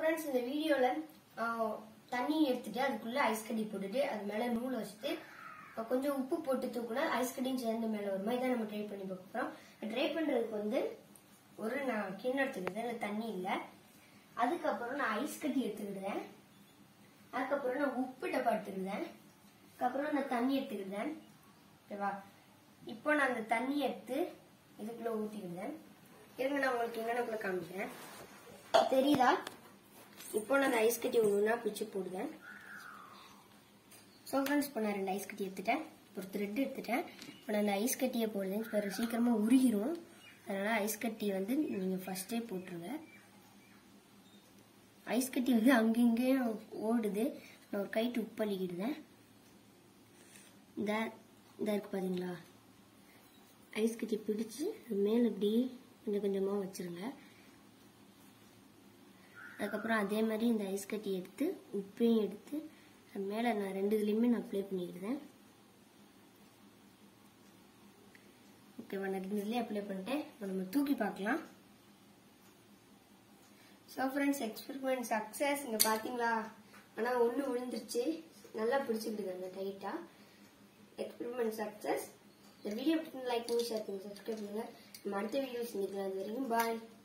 friends இந்த வீடியோவில் தண்ணி எடுத்துட்டு அதுக்குள்ள ஐஸ் கட்டி போட்டுட்டு அது மேலே நூல் வச்சுட்டு அஹ், கொஞ்சம் உப்பு போட்டு தூக்குனா ஐஸ் கட்டியும் சேர்ந்து மேலே ஒரு மாதிரி தான் நம்ம ட்ரை பண்ணி பார்க்க போகிறோம் ட்ரை பண்ணுறதுக்கு வந்து ஒரு நான் கிண்ணம் எடுத்துக்கிட்டேன் அதில் தண்ணி இல்லை அதுக்கப்புறம் நான் ஐஸ் கட்டி எடுத்துக்கிட்டேன் அதுக்கப்புறம் நான் உப்பு டப்பா எடுத்துக்கிட்டேன் அதுக்கப்புறம் நான் தண்ணி எடுத்துக்கிட்டேன் ஓகேவா இப்போ நான் அந்த தண்ணி எடுத்து இதுக்குள்ள ஊற்றிக்கிட்டேன் இருங்க நான் உங்களுக்கு என்னென்னக்குள்ள காமிக்கிறேன் தெரியுதா இப்போ நான் அந்த ஐஸ் கட்டி ஒன்று ஒன்றா பிடிச்சி போடுவேன் ஸோ ஃப்ரெண்ட்ஸ் இப்போ நான் ரெண்டு ஐஸ் கட்டி எடுத்துட்டேன் ஒரு த்ரெட் எடுத்துட்டேன் இப்போ நான் அந்த ஐஸ் கட்டியை போடுறேன் இப்போ சீக்கிரமாக உருகிரும் அதனால் ஐஸ் கட்டி வந்து நீங்கள் ஃபஸ்ட்டே போட்டுருங்க ஐஸ் கட்டி வந்து அங்கங்கேயும் ஓடுது நான் ஒரு கைட்டு உப்பள்ளிக்கிடுவேன் இந்த இந்த இருக்கு பார்த்தீங்களா ஐஸ் கட்டி பிடிச்சி மேலே இப்படி கொஞ்சம் கொஞ்சமாக வச்சிருங்க அதுக்கப்புறம் அதே மாதிரி இந்த ஐஸ் கட்டி எடுத்து உப்பையும் எடுத்து அது மேலே நான் ரெண்டு இதுலேயுமே நான் அப்ளை பண்ணிக்கிடுவேன் ஓகேவா நான் ரெண்டு இதுலேயே அப்ளை பண்ணிட்டேன் இப்போ நம்ம தூக்கி பார்க்கலாம் ஸோ ஃப்ரெண்ட்ஸ் எக்ஸ்பெரிமெண்ட் சக்ஸஸ் இங்கே பார்த்தீங்களா ஆனால் ஒன்று விழுந்துருச்சு நல்லா பிடிச்சிக்கிட்டுங்க டைட்டாக எக்ஸ்பெரிமெண்ட் சக்ஸஸ் இந்த வீடியோ பிடிச்சி லைக் பண்ணி ஷேர் பண்ணி சப்ஸ்கிரைப் பண்ணுங்க நம்ம அடுத்த வீடியோ செஞ்சுக்கலாம் அது வரைக்கும் பாய்